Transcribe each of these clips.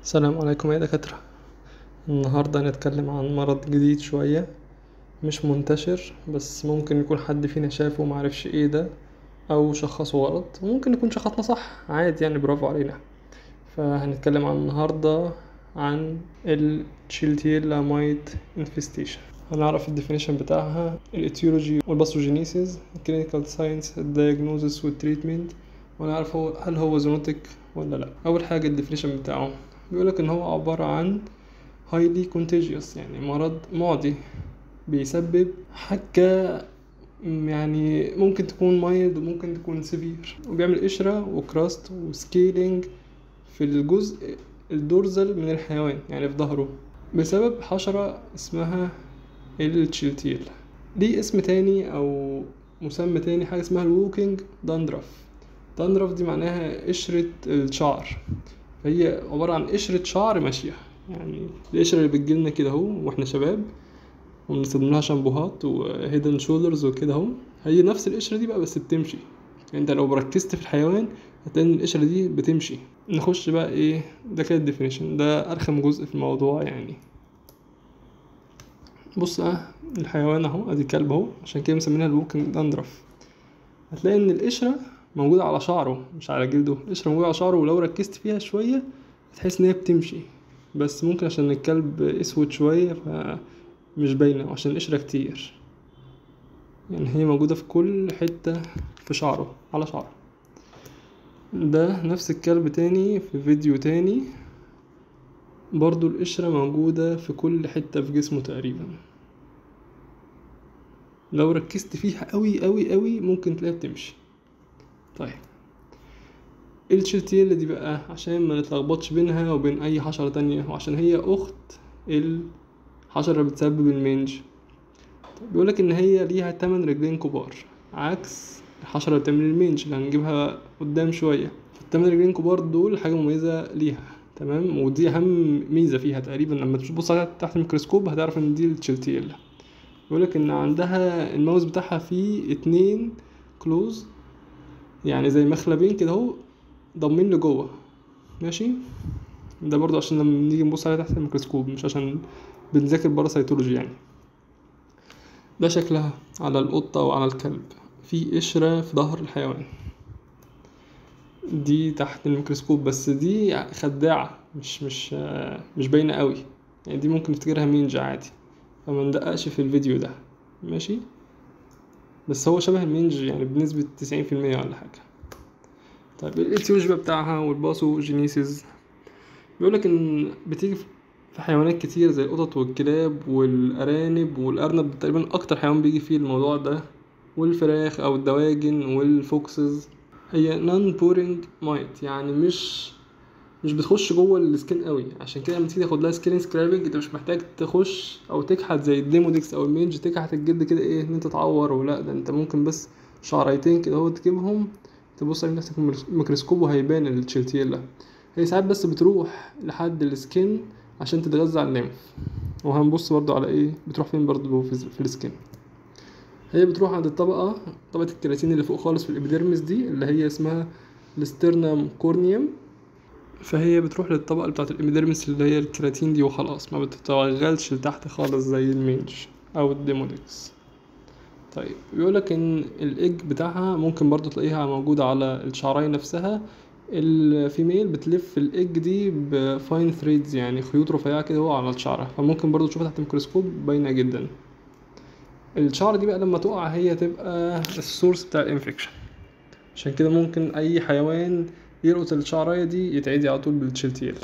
السلام عليكم يا دكاترة النهاردة هنتكلم عن مرض جديد شوية مش منتشر بس ممكن يكون حد فينا شافه ومعرفش ايه ده او شخصه غلط وممكن يكون شخصنا صح عادي يعني برافو علينا فهنتكلم عن النهاردة عن التشيلتيلا مايت انفستيشن هنعرف الديفينيشن بتاعها الاتيولوجي والباثوجينيسيس الكلينيكال ساينس الدايجنوزس والتريتمنت ونعرف هو هل هو زونوتيك ولا لا اول حاجه الديفينيشن بتاعه بيقولك ان هو عباره عن highly contagious يعني مرض معدي بيسبب حكة يعني ممكن تكون مايلد وممكن تكون سيفير وبيعمل قشرة وكراست وسكيلينج في الجزء الدورزل من الحيوان يعني في ظهره بسبب حشرة اسمها التشيلتيل ليه اسم تاني او مسمى تاني حاجة اسمها الووكينج داندرف داندرف دي معناها قشرة الشعر فهي عبارة عن قشرة شعر ماشية يعني القشرة اللي بتجيلنا كده اهو واحنا شباب وبنستخدم لها شامبوهات وهيدن شولدرز وكده اهو هي نفس القشرة دي بقى بس بتمشي انت لو ركزت في الحيوان هتلاقي ان القشرة دي بتمشي نخش بقى ايه ده كده الديفينيشن ده ارخم جزء في الموضوع يعني بص اه الحيوان اهو ادي كلب اهو عشان كده مسمينها الووكينج داندرف هتلاقي ان القشرة موجودة على شعره مش على جلده القشرة موجودة على شعره ولو ركزت فيها شوية هتحس ان هي بتمشي بس ممكن عشان الكلب اسود شوية فمش باينة عشان القشرة كتير يعني هي موجودة في كل حتة في شعره على شعره ده نفس الكلب تاني في فيديو تاني برضو القشرة موجودة في كل حتة في جسمه تقريبا لو ركزت فيها قوي قوي قوي ممكن تلاقيها بتمشي طيب التشيلتيلا دي بقى عشان ما نتلخبطش بينها وبين اي حشرة تانية وعشان هي اخت الحشرة اللي بتسبب المنج طيب بيقولك ان هي ليها تمن رجلين كبار عكس الحشرة اللي بتعمل المنج اللي هنجيبها قدام شوية التمن رجلين كبار دول حاجة مميزة ليها تمام ودي اهم ميزة فيها تقريبا لما تبص عليها تحت الميكروسكوب هتعرف ان دي التشيلتيلا بيقولك ان عندها الماوس بتاعها فيه اتنين كلوز يعني زي مخلبين كده اهو ضامين لجوه ماشي ده برضو عشان لما نيجي نبص عليها تحت الميكروسكوب مش عشان بنذاكر برا سيتولوجي يعني ده شكلها على القطة وعلى الكلب في قشرة في ظهر الحيوان دي تحت الميكروسكوب بس دي خداعة مش مش مش باينة قوي يعني دي ممكن نفتكرها مينجا عادي فما ندققش في الفيديو ده ماشي بس هو شبه المينج يعني بنسبة تسعين في المية ولا حاجة طيب الاتيولوجي بقى بتاعها والباثوجينيسيس بيقولك ان بتيجي في حيوانات كتير زي القطط والكلاب والارانب والارنب تقريبا اكتر حيوان بيجي فيه الموضوع ده والفراخ او الدواجن والفوكسز هي نون بورينج مايت يعني مش مش بتخش جوه السكين قوي عشان كده لما تيجي تاخد لها سكين سكرابنج انت مش محتاج تخش او تكحت زي الديمودكس او المينج تكحت الجلد كده ايه ان انت تعور ولا ده انت ممكن بس شعريتين كده اهو تجيبهم تبص عليهم تحت الميكروسكوب وهيبان التشيلتيلا هي ساعات بس بتروح لحد السكين عشان تتغذى على الليمف وهنبص برضو على ايه بتروح فين برضو في, في السكين هي بتروح عند الطبقة طبقة الكيراتين اللي فوق خالص في الإبيديرمس دي اللي هي اسمها الاسترنم كورنيوم فهي بتروح للطبقة بتاعة الإبيديرمس اللي هي الكيراتين دي وخلاص ما بتتوغلش لتحت خالص زي المينج أو الديمودكس طيب بيقولك ان الايج بتاعها ممكن برضو تلاقيها موجودة على الشعرية نفسها الفيميل بتلف الايج دي بفاين ثريدز يعني خيوط رفيعة كده هو على الشعرة فممكن برضو تشوفها تحت الميكروسكوب باينة جدا الشعرة دي بقى لما تقع هي تبقى السورس بتاع الانفكشن عشان كده ممكن اي حيوان يلقط الشعرية دي يتعدي على طول بالتشيلتيل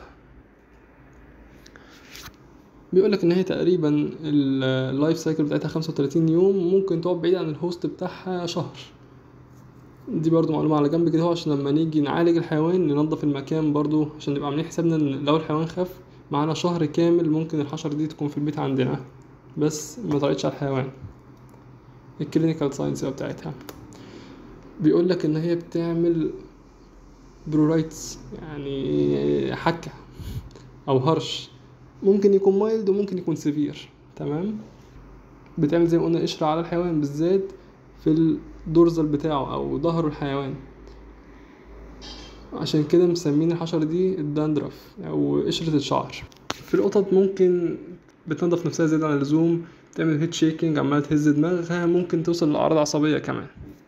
بيقولك ان هي تقريبا اللايف سايكل بتاعتها خمسة وتلاتين يوم ممكن تقعد بعيد عن الهوست بتاعها شهر دي برضو معلومة على جنب كده عشان لما نيجي نعالج الحيوان ننظف المكان برضو عشان نبقى عاملين حسابنا ان لو الحيوان خف معانا شهر كامل ممكن الحشرة دي تكون في البيت عندنا بس ما طلعتش على الحيوان الكلينيكال ساينس بتاعتها بيقولك ان هي بتعمل برورايتس يعني حكة او هرش ممكن يكون مايلد وممكن يكون سيفير تمام بتعمل زي ما قلنا قشرة على الحيوان بالذات في الدورزل بتاعه او ظهر الحيوان عشان كده مسمين الحشرة دي الداندرف أو قشرة الشعر في القطط ممكن بتنضف نفسها زيادة عن اللزوم تعمل هيد شيكينج عمالة تهز دماغها ممكن توصل لأعراض عصبية كمان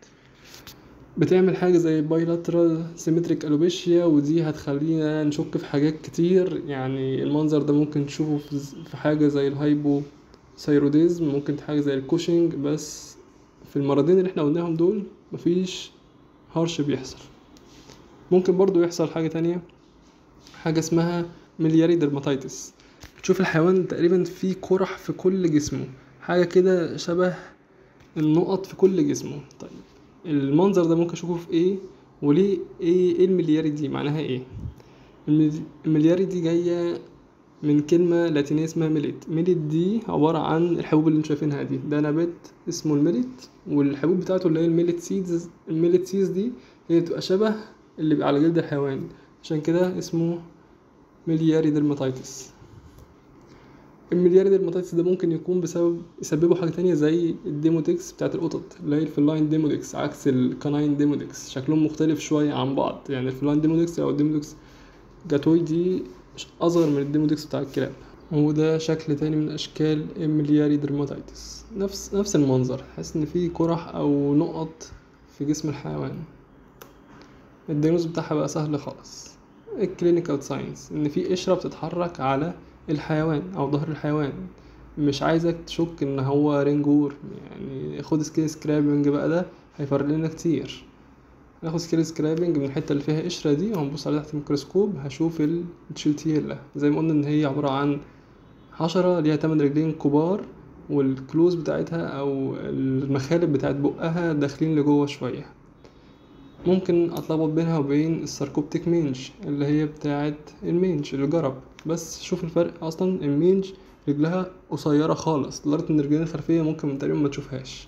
بتعمل حاجة زي بايلاترال سيمتريك الوبيشيا ودي هتخلينا نشك في حاجات كتير يعني المنظر ده ممكن تشوفه في في حاجة زي الهايبو ثايروديزم ممكن حاجة زي الكوشنج بس في المرضين اللي احنا قلناهم دول مفيش هرش بيحصل ممكن برضو يحصل حاجة تانية حاجة اسمها ملياري درماتيتس بتشوف الحيوان تقريبا فيه قرح في كل جسمه حاجة كده شبه النقط في كل جسمه طيب المنظر ده ممكن اشوفه في ايه وليه ايه ايه الملياري دي معناها ايه المل- الملياري دي جاية من كلمة لاتينية اسمها ميليت ميليت دي عبارة عن الحبوب اللي انتوا شايفينها دي ده نبات اسمه الميليت والحبوب بتاعته اللي هي الميليت سيدز الميليت سيدز دي هي بتبقى شبه اللي بيبقى على جلد الحيوان عشان كده اسمه ملياري درماتيتس الملياري درماتيتس ده ممكن يكون بسبب يسببه حاجة تانية زي الديمودكس بتاعت القطط اللي هي الفلاين ديمودكس عكس الكاناين ديمودكس شكلهم مختلف شوية عن بعض يعني الفلاين ديمودكس أو الديمودكس جاتوي دي أصغر من الديمودكس بتاع الكلاب وده شكل تاني من أشكال الملياري درماتيتس نفس نفس المنظر تحس إن في قرح أو نقط في جسم الحيوان الدياجنوز بتاعها بقى سهل خالص الكلينيكال ساينس ان في قشره بتتحرك على الحيوان او ظهر الحيوان مش عايزك تشك ان هو رينجور يعني خد سكيل سكرابنج بقى ده هيفرق لنا كتير ناخد سكيل سكرابنج من الحته اللي فيها قشره دي وهنبص عليها تحت الميكروسكوب هشوف التشيلتيلا زي ما قلنا ان هي عباره عن حشره ليها تمن رجلين كبار والكلوز بتاعتها او المخالب بتاعت بقها داخلين لجوه شويه ممكن اتلخبط بينها وبين الساركوبتيك مينج اللي هي بتاعت المينج الجرب بس شوف الفرق اصلا المينج رجلها قصيره خالص لدرجه ان الرجلين الخلفيه ممكن تقريبا ما تشوفهاش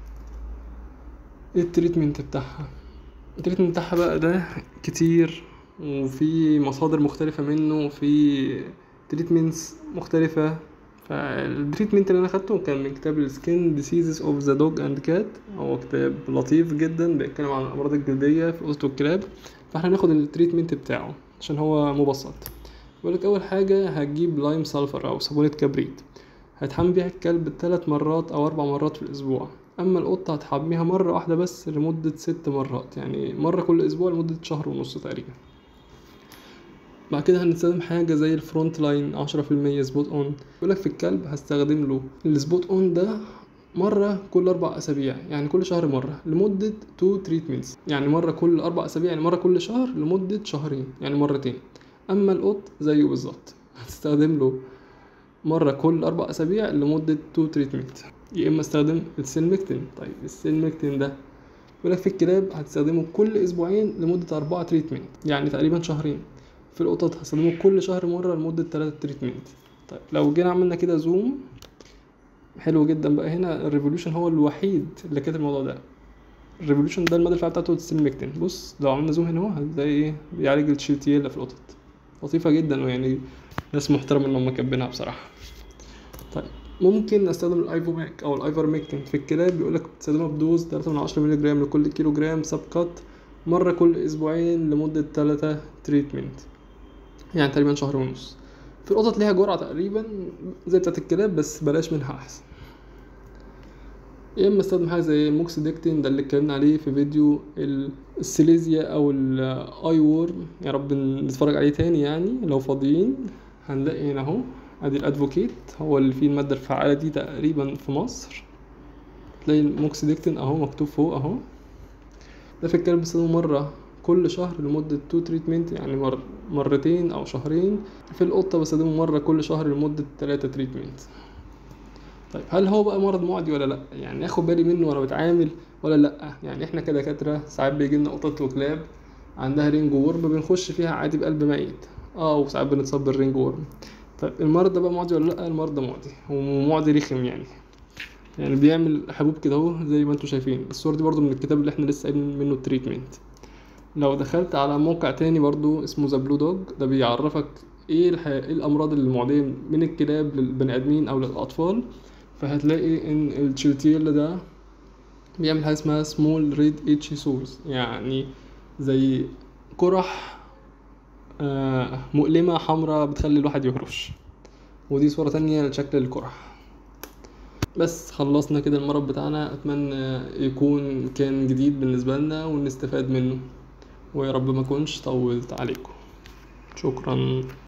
ايه التريتمنت بتاعها التريتمنت بتاعها بقى ده كتير وفي مصادر مختلفه منه وفي تريتمنتس مختلفه فالتريتمنت اللي انا خدته كان من كتاب السكين ديسيزز اوف ذا دوج اند كات هو كتاب لطيف جدا بيتكلم عن الامراض الجلديه في القطط والكلاب فاحنا هناخد التريتمنت بتاعه عشان هو مبسط بيقولك اول حاجه هتجيب لايم سلفر او صابونه كبريت هتحمي بيها الكلب ثلاث مرات او اربع مرات في الاسبوع اما القطه هتحميها مره واحده بس لمده ست مرات يعني مره كل اسبوع لمده شهر ونص تقريبا بعد كده هنستخدم حاجة زي الفرونت لاين عشرة في المية سبوت اون يقولك في الكلب هستخدم له السبوت اون ده مرة كل أربع أسابيع يعني كل شهر مرة لمدة تو تريتمنتس يعني مرة كل أربع أسابيع يعني مرة كل شهر لمدة شهرين يعني مرتين أما القط زيه بالظبط هتستخدم له مرة كل أربع أسابيع لمدة تو تريتمنت يا إما استخدم السيلمكتين طيب السيلمكتين ده يقولك في الكلاب هتستخدمه كل أسبوعين لمدة أربعة تريتمنت يعني تقريبا شهرين في القطط هستخدمه كل شهر مرة لمدة تلاتة تريتمنت طيب لو جينا عملنا كده زوم حلو جدا بقى هنا الريفولوشن هو الوحيد اللي كاتب الموضوع ده الريفولوشن ده المادة الفعالة بتاعته السيلمكتين بص لو عملنا زوم هنا اهو هتلاقي ايه بيعالج الشيلتيلا في القطط لطيفة جدا ويعني ناس محترمة ان هم كاتبينها بصراحة طيب ممكن استخدم الايفوماك او الايفرميكتين في الكلاب بيقولك تستخدمها بدوز تلاتة من عشرة مللي جرام لكل كيلو جرام سب كات مرة كل أسبوعين لمدة تلاتة تريتمنت يعني تقريبا شهر ونص في القطط ليها جرعة تقريبا زي بتاعت الكلاب بس بلاش منها أحسن يا اما استخدم حاجه زي الموكسيدكتين ده اللي اتكلمنا عليه في فيديو ال- السيليزيا او الاي وورم يا رب نتفرج عليه تاني يعني لو فاضيين هنلاقي هنا اهو ادي الادفوكيت هو اللي فيه الماده الفعاله دي تقريبا في مصر تلاقي الموكسيدكتين اهو مكتوب فوق اهو ده في الكلب بستخدمه مرة كل شهر لمدة تو تريتمنت يعني مر مرتين أو شهرين في القطة بستخدمه مرة كل شهر لمدة تلاتة تريتمنت طيب هل هو بقى مرض معدي ولا لأ يعني اخد بالي منه وأنا بتعامل ولا لأ يعني احنا كدكاترة ساعات بيجيلنا قطط وكلاب عندها رينج وورم بنخش فيها عادي بقلب ميت اه وساعات بنتصاب بالرينج وورم طيب المرض ده بقى معدي ولا لأ المرض ده معدي ومعدي رخم يعني يعني بيعمل حبوب كده اهو زي ما انتم شايفين الصور دي برضو من الكتاب اللي احنا لسه قايلين منه التريتمنت لو دخلت على موقع تاني برضو اسمه ذا بلو دوج ده بيعرفك ايه الح... ايه الامراض المعديه من الكلاب للبني ادمين او للاطفال فهتلاقي ان التشيلتيلا ده بيعمل حاجه اسمها سمول ريد اتش سورز يعني زي قرح آه، مؤلمة حمراء بتخلي الواحد يهرش ودي صورة تانية لشكل القرح بس خلصنا كده المرض بتاعنا اتمنى يكون كان جديد بالنسبة لنا ونستفاد منه ويا رب ما اكونش طولت عليكم شكرا